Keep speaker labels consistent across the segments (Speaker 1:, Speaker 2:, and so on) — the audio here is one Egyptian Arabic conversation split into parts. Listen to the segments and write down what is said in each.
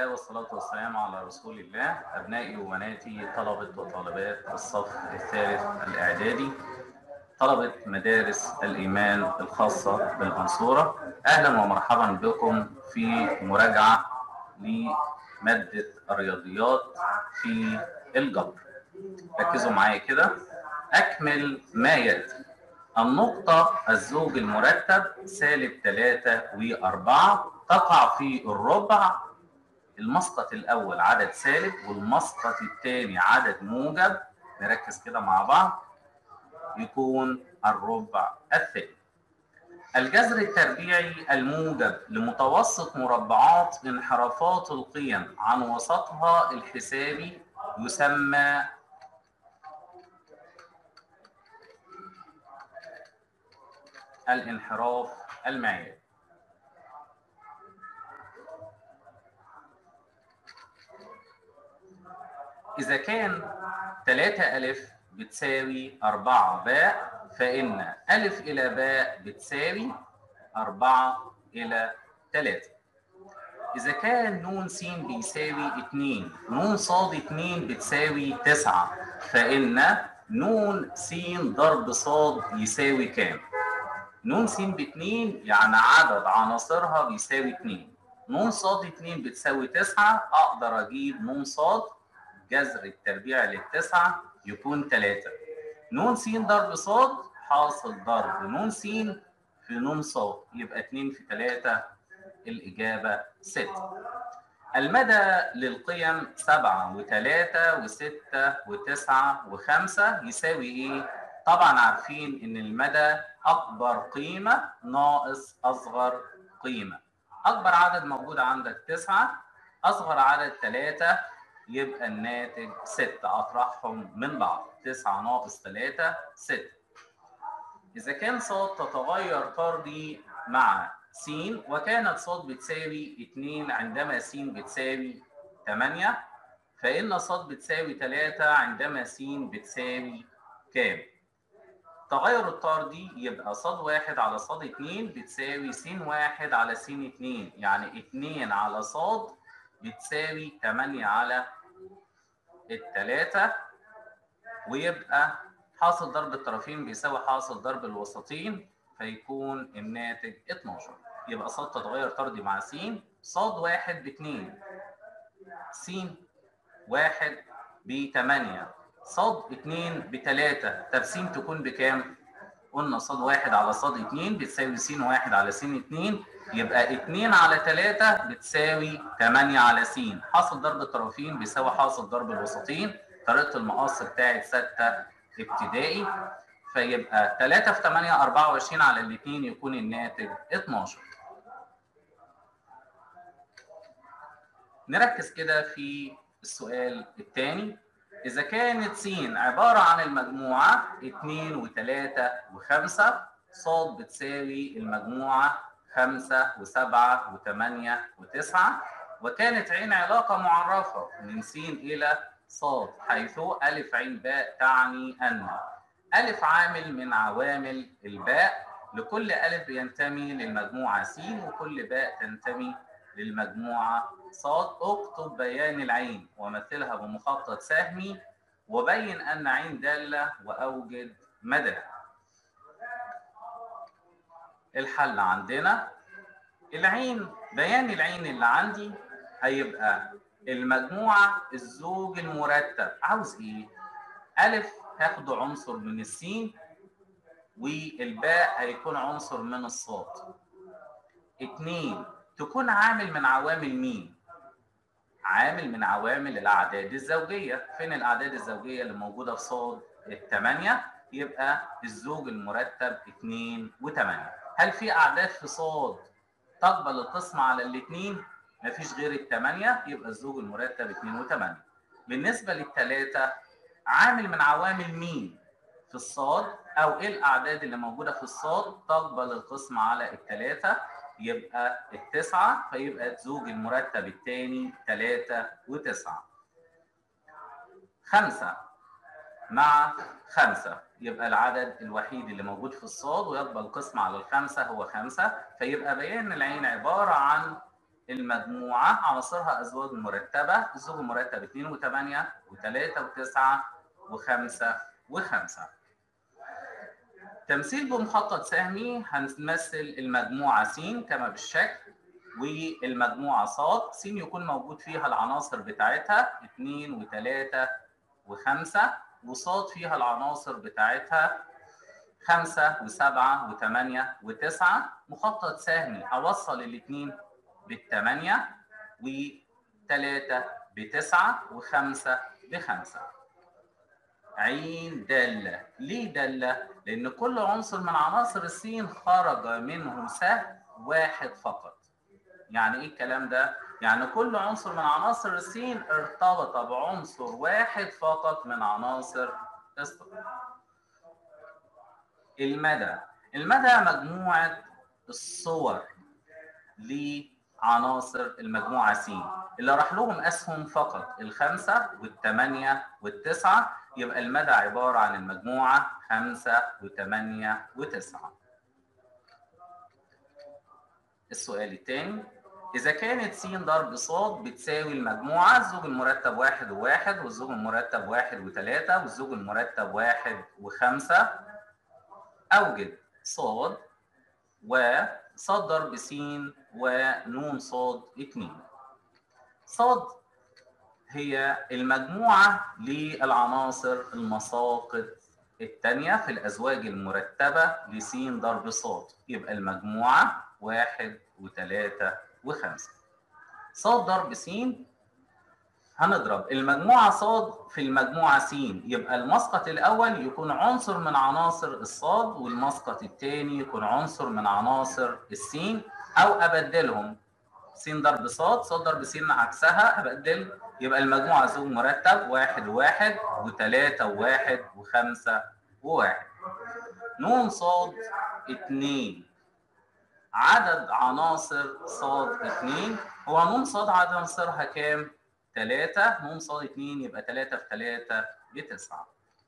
Speaker 1: الله والصلاة والسلام على رسول الله أبنائي وبناتي طلبة وطالبات الصف الثالث الإعدادي طلبة مدارس الإيمان الخاصة بالمنصورة أهلا ومرحبا بكم في مراجعة لمادة الرياضيات في الجبر ركزوا معايا كده أكمل ما يأتي النقطة الزوج المرتب سالب 3 و4 تقع في الربع المسقط الأول عدد سالب والمسقط الثاني عدد موجب نركز كده مع بعض يكون الربع الثاني الجذر التربيعي الموجب لمتوسط مربعات انحرافات القيم عن وسطها الحسابي يسمى الانحراف المعياري إذا كان 3 ألف بتساوي 4 باء فإن ألف إلى باء بتساوي 4 إلى 3 إذا كان نون س بيساوي 2 نون ص 2 بتساوي 9 فإن نون س ضرب ص يساوي كام؟ نون س ب 2 يعني عدد عناصرها بيساوي 2 نون ص 2 بتساوي 9 أقدر أجيب نون ص جذر التربيع للتسعة يكون 3 نون س ضرب ص حاصل ضرب نون س في نون ص يبقى 2 في 3 الإجابة 6 المدى للقيم 7 و3 و6 و9 و5 يساوي إيه؟ طبعا عارفين إن المدى أكبر قيمة ناقص أصغر قيمة أكبر عدد موجود عندك 9 أصغر عدد 3 يبقى الناتج 6 أطرحهم من بعض 9 ناقص 3 6 إذا كان ص تتغير طردي مع س وكانت ص بتساوي 2 عندما س بتساوي 8 فإن ص بتساوي 3 عندما س بتساوي كام؟ تغير الطردي يبقى ص واحد على ص 2 بتساوي س واحد على س 2 يعني 2 على ص بتساوي 8 على التلاتة ويبقى حاصل ضرب الطرفين بيساوي حاصل ضرب الوسطين فيكون الناتج 12 يبقى ص تتغير طردي مع س ص واحد باتنين س واحد بتمانية ص اتنين بتلاتة طب س تكون بكام؟ قلنا ص واحد على ص اتنين بتساوي س واحد على س اتنين يبقى 2 على 3 بتساوي 8 على س حاصل ضرب الطرفين بيساوي حاصل ضرب الوسطين طريقه المقص بتاعت 6 ابتدائي فيبقى 3 في 8 24 على الاثنين يكون الناتج 12 نركز كده في السؤال الثاني إذا كانت س عبارة عن المجموعة 2 و3 و5 ص بتساوي المجموعة خمسة وسبعة وثمانية وتسعة وكانت عين علاقة معرفة من س إلى ص حيث ألف عين باء تعني أن ألف عامل من عوامل الباء لكل ألف ينتمي للمجموعة س وكل باء تنتمي للمجموعة ص اكتب بيان العين ومثلها بمخطط سهمي وبين أن عين دالة وأوجد مدى الحل عندنا العين بيان العين اللي عندي هيبقى المجموعة الزوج المرتب عاوز ايه؟ ألف هاخده عنصر من السين والباء هيكون عنصر من الصاد اتنين تكون عامل من عوامل مين؟ عامل من عوامل الأعداد الزوجية فين الأعداد الزوجية اللي موجودة في صاد الثمانية يبقى الزوج المرتب 2 و8 هل في اعداد في صاد تقبل القسم على الاثنين مفيش غير الثمانية يبقى الزوج المرتب 2 و8 بالنسبة للثلاثة عامل من عوامل مين في الصاد او ايه الاعداد اللي موجودة في الصاد تقبل القسم على الثلاثة يبقى التسعة فيبقى الزوج المرتب الثاني 3 و9 خمسة مع خمسة يبقى العدد الوحيد اللي موجود في الصاد ويقبل قسم على الخمسة هو خمسة فيبقى بيان العين عبارة عن المجموعة عناصرها أزواج مرتبة الزوج المرتب 2 و8 و3 و9 و5 و5 تمثيل بمخطط سهمي هنمثل المجموعة س كما بالشكل والمجموعة ص س يكون موجود فيها العناصر بتاعتها 2 و3 و5 وصاد فيها العناصر بتاعتها 5 و7 و8 و9 مخطط سهمي اوصل الاثنين بالثمانية وثلاثة بتسعة وخمسة بخمسة عين دالة ليه دالة؟ لأن كل عنصر من عناصر السين خرج منه سهم واحد فقط يعني إيه الكلام ده؟ يعني كل عنصر من عناصر السين ارتبط بعنصر واحد فقط من عناصر السين المدى المدى مجموعة الصور لعناصر المجموعة س اللي راح لهم أسهم فقط الخمسة والثمانية والتسعة يبقى المدى عبارة عن المجموعة خمسة وثمانية وتسعة السؤال الثاني إذا كانت س ضرب ص بتساوي المجموعة الزوج المرتب واحد وواحد والزوج المرتب واحد وثلاثة والزوج المرتب واحد وخمسة أوجد ص وص ضرب س ونون ص اتنين ص هي المجموعة للعناصر المساقط الثانية في الأزواج المرتبة لس ضرب ص يبقى المجموعة واحد وثلاثة وخمسة ص ضرب س هنضرب المجموعة ص في المجموعة س يبقى المسقط الأول يكون عنصر من عناصر الصاد والمسقط الثاني يكون عنصر من عناصر السين أو أبدلهم س ضرب ص ص ضرب س عكسها أبدل يبقى المجموعة زوج مرتب واحد وواحد وثلاثة وواحد وخمسة وواحد نون صاد اتنين عدد عناصر صاد اتنين هو نون صاد عدد عناصرها كام؟ تلاتة نون صاد اتنين يبقى تلاتة في تلاتة بتسعة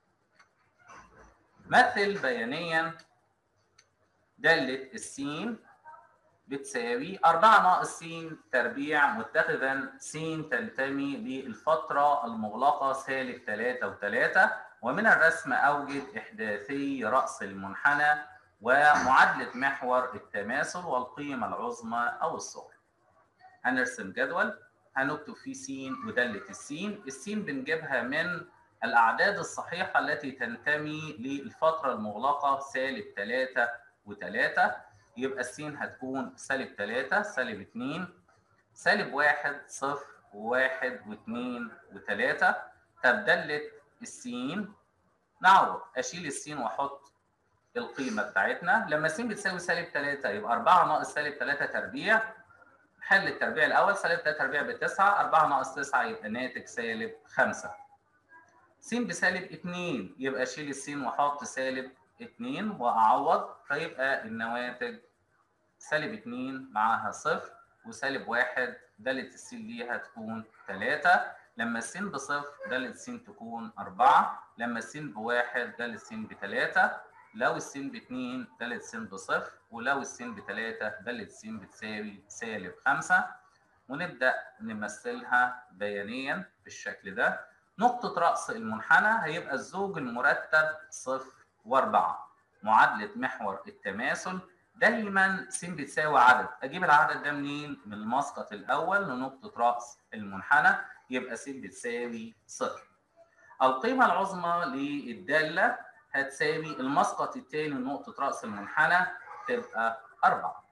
Speaker 1: مثل بيانيا دالة السين بتساوي أربعة ناقص س تربيع متخذا س تنتمي للفترة المغلقة سالب ثلاثة وثلاثة ومن الرسم أوجد إحداثي رأس المنحنى ومعادلة محور التماثل والقيمة العظمى أو الصغرى. هنرسم جدول هنكتب فيه س ودالة السين، السين بنجيبها من الأعداد الصحيحة التي تنتمي للفترة المغلقة سالب 3 و3 يبقى السين هتكون سالب 3 سالب 2 سالب 1 0 و1 و2 و3 طب دالة السين نعوض اشيل السين واحط القيمه بتاعتنا لما س بتساوي سالب 3 يبقى 4 ناقص سالب 3 تربيع حل التربيع الاول سالب 3 تربيع بتسعة 4 ناقص 9 يبقى ناتج سالب 5 س بسالب 2 يبقى اشيل السين واحط سالب 2 واعوض فيبقى النواتج سالب 2 معاها صفر وسالب 1 دالة السين دي هتكون 3 لما السين بصفر دالة السين تكون 4 لما السين بواحد دالة السين بثلاثة لو السين باتنين دالة السين بصفر ولو السين بتلاتة دالة السين بتساوي سالب خمسة ونبدأ نمثلها بيانيا بالشكل ده نقطة رأس المنحنى هيبقى الزوج المرتب صفر وأربعة معادلة محور التماثل دايما س بتساوي عدد اجيب العدد ده منين من المسقط الاول لنقطه راس المنحنى يبقى س بتساوي صفر القيمه العظمى للداله هتساوي المسقط الثاني لنقطه راس المنحنى تبقى 4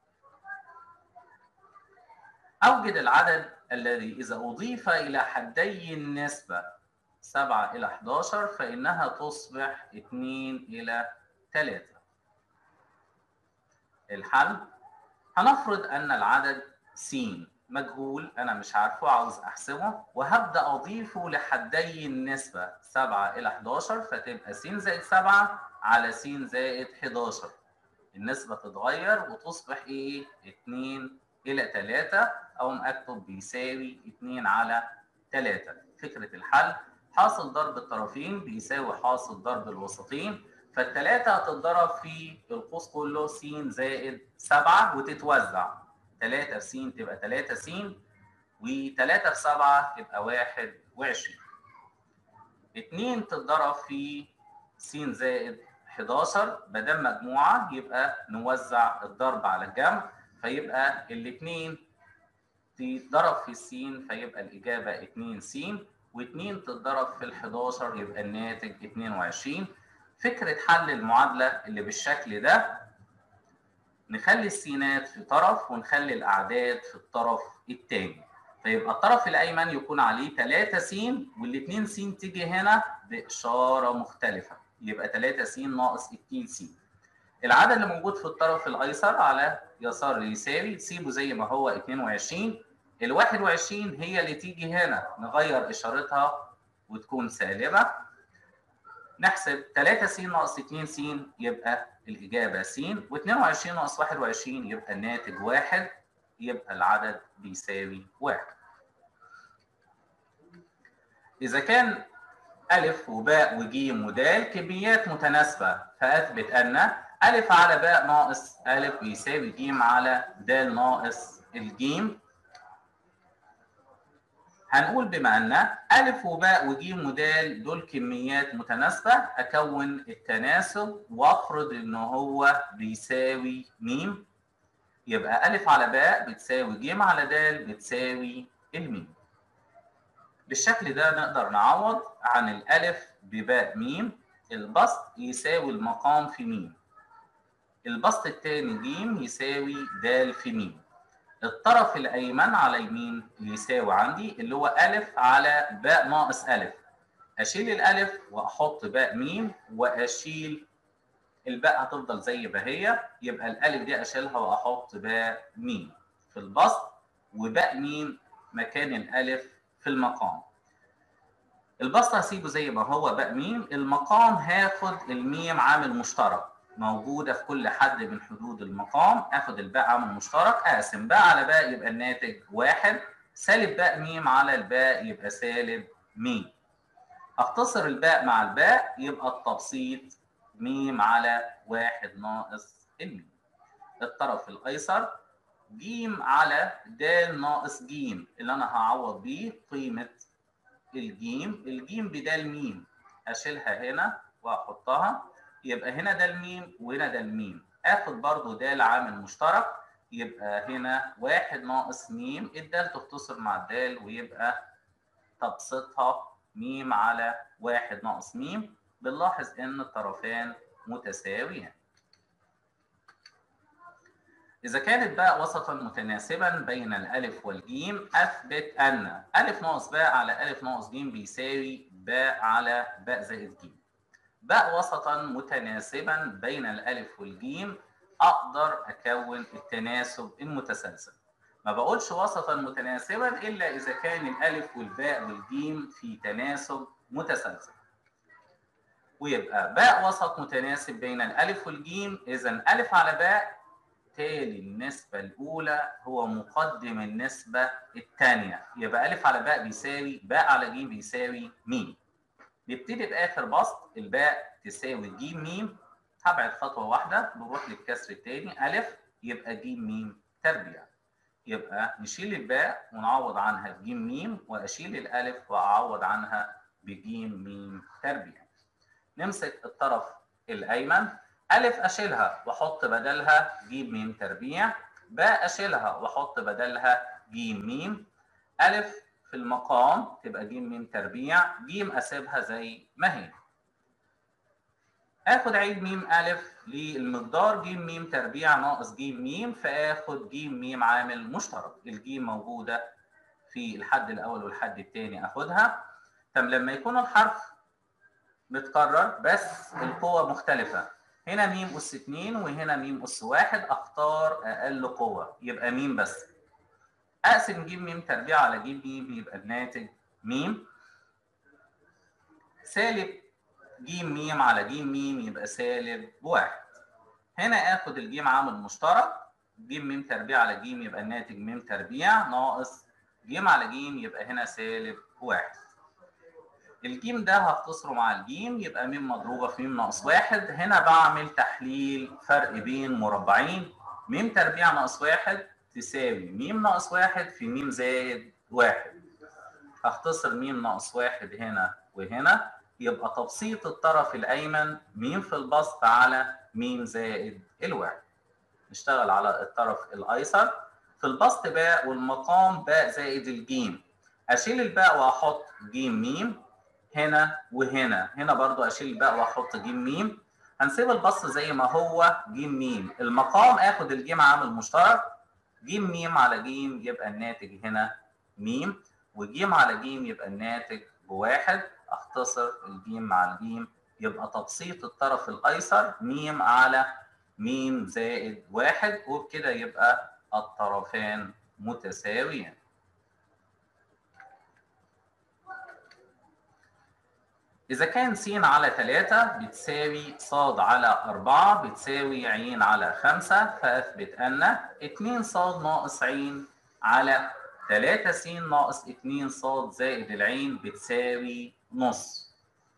Speaker 1: اوجد العدد الذي اذا اضيف الى حدي النسبه 7 الى 11 فانها تصبح 2 الى 3 الحل هنفرض ان العدد س مجهول انا مش عارفه عاوز احسبه وهبدا اضيفه لحدي النسبه 7 الى 11 فتبقى س زائد 7 على س زائد 11 النسبه تتغير وتصبح ايه 2 الى 3 او اكتب بيساوي 2 على 3 فكره الحل حاصل ضرب الطرفين بيساوي حاصل ضرب الوسطين فالتلاتة هتتضرب في القوس كله س زائد 7 وتتوزع 3 في س تبقى 3 س و3 في 7 تبقى 21 2 تتضرب في س زائد 11 ما دام مجموعه يبقى نوزع الضرب على الجمع فيبقى الاثنين تتضرب في س فيبقى الاجابه 2 س و2 تتضرب في ال 11 يبقى الناتج 22 فكره حل المعادله اللي بالشكل ده نخلي السينات في طرف ونخلي الاعداد في الطرف الثاني فيبقى الطرف الايمن يكون عليه 3 س والاثنين س تيجي هنا باشاره مختلفه يبقى 3 س ناقص 2 س العدد اللي موجود في الطرف الايسر على يسار يساوي سيبه زي ما هو 22 ال 21 هي اللي تيجي هنا نغير اشارتها وتكون سالبه نحسب 3 س ناقص 2 س يبقى الاجابه س و22 ناقص 21 يبقى الناتج 1 يبقى العدد بيساوي 1 اذا كان ألف وباء وجيم ودال كميات متناسبة فأثبت أن ألف على باء ناقص ألف بيساوي جيم على دال ناقص الجيم هنقول بما أن ألف وباء وجيم ودال دول كميات متناسبة أكون التناسب وأفرض إن هو بيساوي ميم يبقى ألف على باء بتساوي جيم على دال بتساوي الميم بالشكل ده نقدر نعوض عن الألف بباء ميم البسط يساوي المقام في ميم البسط الثاني جيم يساوي د في ميم الطرف الأيمن على يمين يساوي عندي اللي هو ألف على باء ناقص ألف أشيل الألف وأحط باء ميم وأشيل الباء هتفضل زي ما هي يبقى الألف دي أشيلها وأحط باء ميم في البسط وباء ميم مكان الألف في المقام البسط هسيبه زي ما هو باء ميم المقام هاخد الميم عامل مشترك موجوده في كل حد من حدود المقام اخد الباء عامل مشترك اقسم باء على باء يبقى الناتج واحد سالب باء ميم على الباء يبقى سالب ميم اختصر الباء مع الباء يبقى التبسيط ميم على واحد ناقص الميم الطرف الايسر جيم على د ناقص جيم اللي انا هعوض بيه قيمه الجيم الجيم بدال ميم اشيلها هنا واحطها يبقى هنا ده الميم وهنا ده الميم اخد برضو دال عامل مشترك يبقى هنا واحد ناقص ميم الدال تختصر مع الدال ويبقى تبسيطها ميم على واحد ناقص ميم بنلاحظ ان الطرفان متساويان إذا كانت باء وسطا متناسبا بين الألف والجيم أثبت أن ألف ناقص باء على ألف ناقص جيم بيساوي باء على باء زائد جيم. باء وسطا متناسبا بين الألف والجيم أقدر أكون التناسب المتسلسل. ما بقولش وسطا متناسبا إلا إذا كان الألف والباء والجيم في تناسب متسلسل. ويبقى باء وسط متناسب بين الألف والجيم إذا ألف على باء بالتالي النسبة الأولى هو مقدم النسبة الثانية يبقى ألف على باء بيساوي باء على ج بيساوي م نبتدي بآخر بسط الباء تساوي ج م هبعد خطوة واحدة نروح للكسر الثاني ألف يبقى ج م تربيع يبقى نشيل الباء ونعوض عنها بج م وأشيل الألف وأعوض عنها بج م تربيع نمسك الطرف الأيمن ألف أشيلها وأحط بدلها ج م تربيع باء أشيلها وأحط بدلها ج م ألف في المقام تبقى ج م تربيع ج أسيبها زي ما هي آخد عيد م ألف للمقدار ج م تربيع ناقص ج م فآخد ج م عامل مشترك الجيم موجودة في الحد الأول والحد الثاني آخدها طب لما يكون الحرف متكرر بس القوة مختلفة هنا م أس 2 وهنا م أس 1 أختار أقل قوة يبقى م بس. أقسم ج م تربيع على ج م يبقى الناتج م. سالب ج م على ج م يبقى سالب 1. هنا آخد الجيم عامل مشترك ج م تربيع على ج يبقى الناتج م تربيع ناقص ج على ج يبقى هنا سالب 1. الجيم ده هختصره مع الجيم يبقى م مضروبه في م ناقص واحد هنا بعمل تحليل فرق بين مربعين م تربيع ناقص واحد تساوي م ناقص واحد في م زائد واحد هختصر م ناقص واحد هنا وهنا يبقى تبسيط الطرف الأيمن م في البسط على م زائد الواحد نشتغل على الطرف الأيسر في البسط باء والمقام باء زائد الجيم أشيل الباء وأحط جيم ميم هنا وهنا هنا برضو أشيل الباء وأحط جيم ميم هنسيب البسط زي ما هو جيم ميم المقام آخد الجيم عامل مشترك جيم ميم على جيم يبقى الناتج هنا ميم وجيم على جيم يبقى الناتج بواحد اختصر الجيم مع الجيم يبقى تبسيط الطرف الايسر م على م زائد واحد وبكده يبقى الطرفان متساويان إذا كان س على 3 بتساوي ص على 4 بتساوي ع على 5 فأثبت أن 2 ص ناقص ع على 3 س ناقص 2 ص زائد العين بتساوي نص.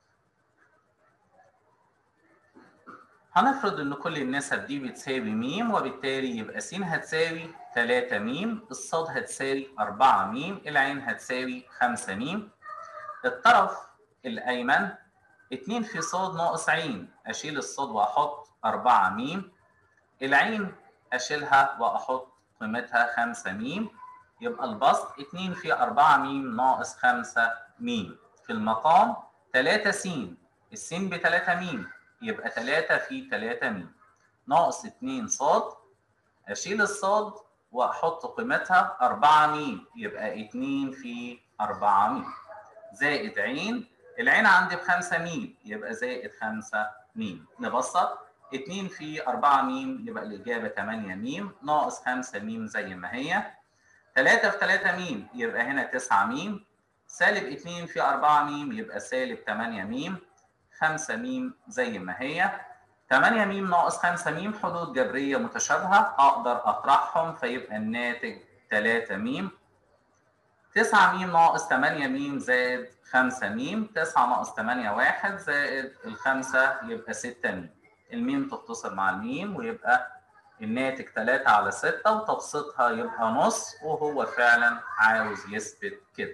Speaker 1: هنفرض إن كل النسب دي بتساوي م وبالتالي يبقى س هتساوي 3 م، الصاد هتساوي 4 م، العين هتساوي 5 م. الطرف الأيمن 2 في ص ناقص ع أشيل الصاد وأحط 4 م العين أشيلها وأحط قيمتها 5 م يبقى البسط 2 في 4 م ناقص 5 م في المقام 3 س الس ب 3 م يبقى 3 في 3 م ناقص 2 ص أشيل الصاد وأحط قيمتها 4 م يبقى 2 في 4 م زائد ع العين عندي ب 5 م يبقى زائد 5 م نبسط 2 في 4 م يبقى الإجابة 8 م ناقص 5 م زي ما هي 3 في 3 م يبقى هنا 9 م سالب 2 في 4 م يبقى سالب 8 م 5 م زي ما هي 8 م ناقص 5 م حدود جبرية متشابهة أقدر أطرحهم فيبقى الناتج 3 م 9 م ناقص 8 م زائد 5 م 9 ناقص 8 1 زائد الخمسة يبقى 6 م الميم تتصل مع الميم ويبقى الناتج 3 على 6 وتبسيطها يبقى نص وهو فعلا عاوز يثبت كده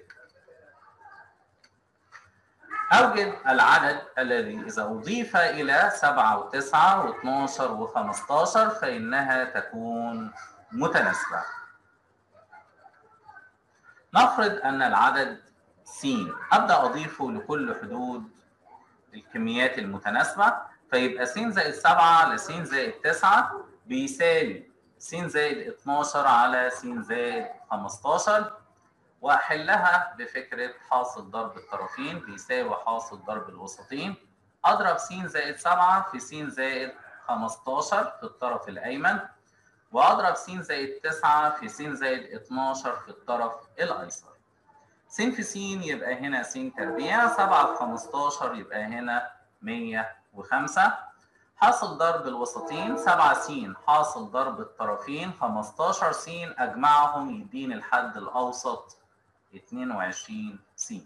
Speaker 1: أوجد العدد الذي إذا أضيف إلى 7 و9 و12 و15 فإنها تكون متناسبة. نفرض أن العدد س أبدأ أضيفه لكل حدود الكميات المتناسبة فيبقى س زائد 7 على س زائد 9 بيساوي س زائد 12 على س زائد 15 واحلها بفكره حاصل ضرب الطرفين بيساوي حاصل ضرب الوسطين اضرب س زائد 7 في س زائد 15 في الطرف الايمن واضرب س زائد 9 في س زائد 12 في الطرف الايسر س في س يبقى هنا س تربيع 7 في 15 يبقى هنا 105 حاصل ضرب الوسطين 7 س حاصل ضرب الطرفين 15 س اجمعهم يديني الحد الاوسط 22 س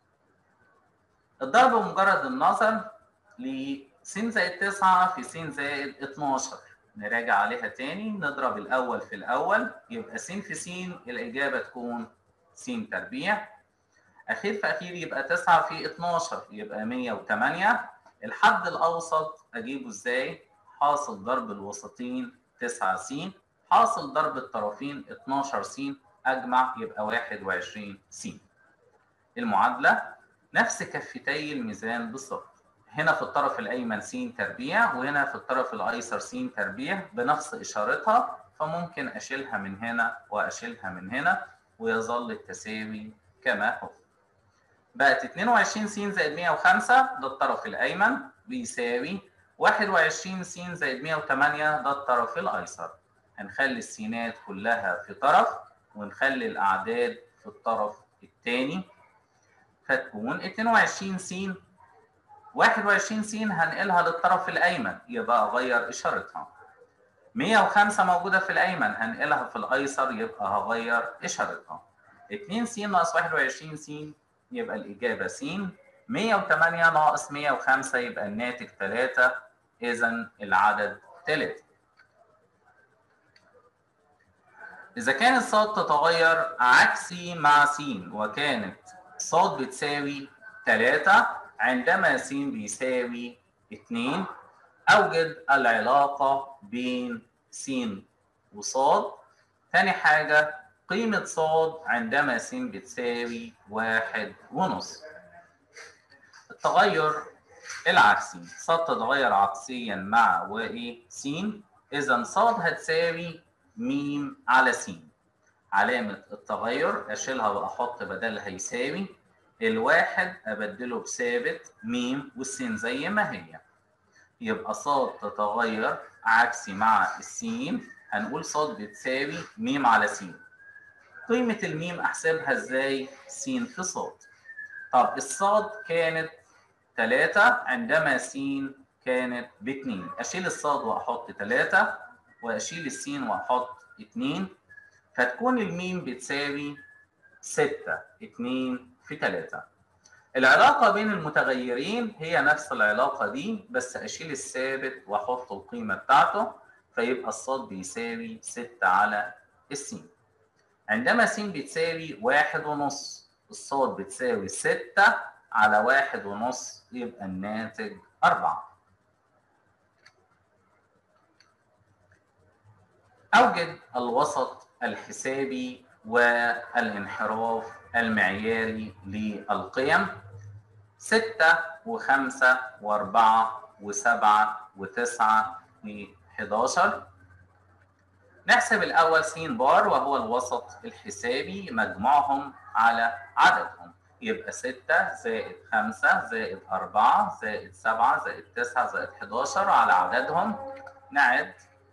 Speaker 1: الضرب بمجرد النظر ل س زائد 9 في س زائد 12 نراجع عليها تاني نضرب الأول في الأول يبقى س في س الإجابة تكون س تربيع أخير في أخير يبقى 9 في 12 يبقى 108 الحد الأوسط أجيبه إزاي؟ حاصل ضرب الوسطين 9 س حاصل ضرب الطرفين 12 س أجمع يبقى 21 س المعادلة نفس كفتي الميزان بالظبط هنا في الطرف الأيمن س تربيع وهنا في الطرف الأيسر س تربيع بنفس إشارتها فممكن أشيلها من هنا وأشيلها من هنا ويظل التساوي كما هو بقت 22 س زائد 105 ده الطرف الأيمن بيساوي 21 س زائد 108 ده الطرف الأيسر هنخلي السينات كلها في طرف ونخلي الأعداد في الطرف الثاني فتكون 22 س 21 س هنقلها للطرف الأيمن يبقى أغير إشارتها 105 موجودة في الأيمن هنقلها في الأيسر يبقى هغير إشارتها 2 س ناقص 21 س يبقى الإجابة س 108 ناقص 105 يبقى الناتج 3 إذا العدد 3 إذا كانت صاد تتغير عكسي مع س وكانت صاد بتساوي 3 عندما س بيساوي 2 أوجد العلاقة بين س وصاد تاني حاجة قيمة صاد عندما س بتساوي واحد ونص التغير العكسي صاد تتغير عكسيا مع وايه س إذا صاد هتساوي م على س علامة التغير أشيلها وأحط بدلها يساوي الواحد أبدله بثابت م والسين زي ما هي يبقى صاد تتغير عكسي مع السين هنقول صاد بتساوي م على س قيمة الميم أحسبها إزاي؟ س في صاد طب الصاد كانت 3 عندما س كانت ب 2 أشيل الصاد وأحط 3 وأشيل السين وأحط 2 فتكون الميم بتساوي 6 2 في 3 العلاقة بين المتغيرين هي نفس العلاقة دي بس أشيل الثابت وأحط القيمة بتاعته فيبقى الصاد بيساوي 6 على السين عندما س بتساوي واحد ونص الصاد بتساوي 6 على واحد ونص يبقى الناتج 4 أوجد الوسط الحسابي والانحراف المعياري للقيم ستة وخمسة وأربعة وسبعة وتسعة وحداشر نحسب الأول س بار وهو الوسط الحسابي مجموعهم على عددهم يبقى 6 زائد 5 زائد 4 زائد 7 زائد 9 زائد 11 على عددهم نعد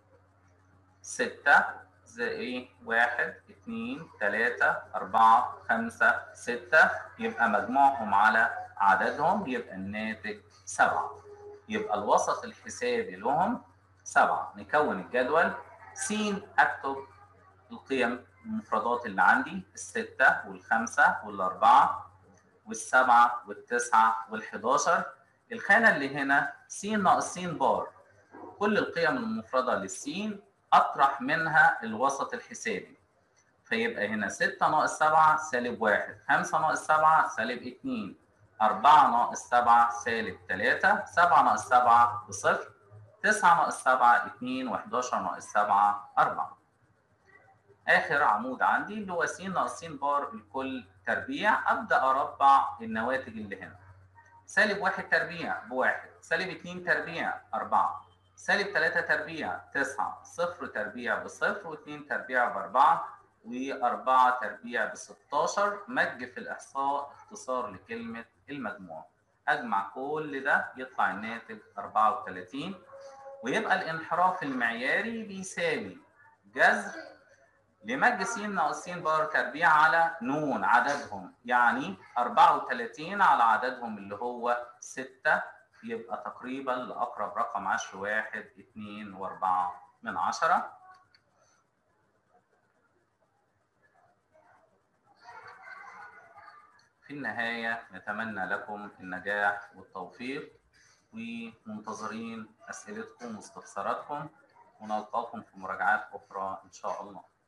Speaker 1: 6 زائد 1 2 3 4 5 6 يبقى مجموعهم على عددهم يبقى الناتج 7 يبقى الوسط الحسابي لهم 7 نكون الجدول س اكتب القيم المفردات اللي عندي الستة والخمسة والأربعة والسبعة والتسعة والحداشر الخانة اللي هنا س ناقص س بار كل القيم المفردة للسين أطرح منها الوسط الحسابي فيبقى هنا 6 ناقص 7 سالب 1 5 ناقص 7 سالب 2 4 ناقص 7 سالب 3 7 ناقص 7 بصفر 9 ناقص 7 2 و11 ناقص 7 4 آخر عمود عندي اللي هو س ناقص س بار الكل تربيع أبدأ أربع النواتج اللي هنا سالب 1 تربيع بواحد سالب 2 تربيع 4 سالب 3 تربيع 9 صفر تربيع بصفر و2 تربيع بأربعة و4 تربيع ب 16 مج في الإحصاء اختصار لكلمة المجموع أجمع كل ده يطلع الناتج 34 ويبقى الانحراف المعياري بيساوي جذر لمج س ناقص س بار تربيع على نون عددهم يعني 34 على عددهم اللي هو 6 يبقى تقريبا لأقرب رقم عشر واحد اتنين وأربعة من عشرة في النهاية نتمنى لكم النجاح والتوفيق ومنتظرين أسئلتكم واستفساراتكم ونلقاكم في مراجعات أخرى إن شاء الله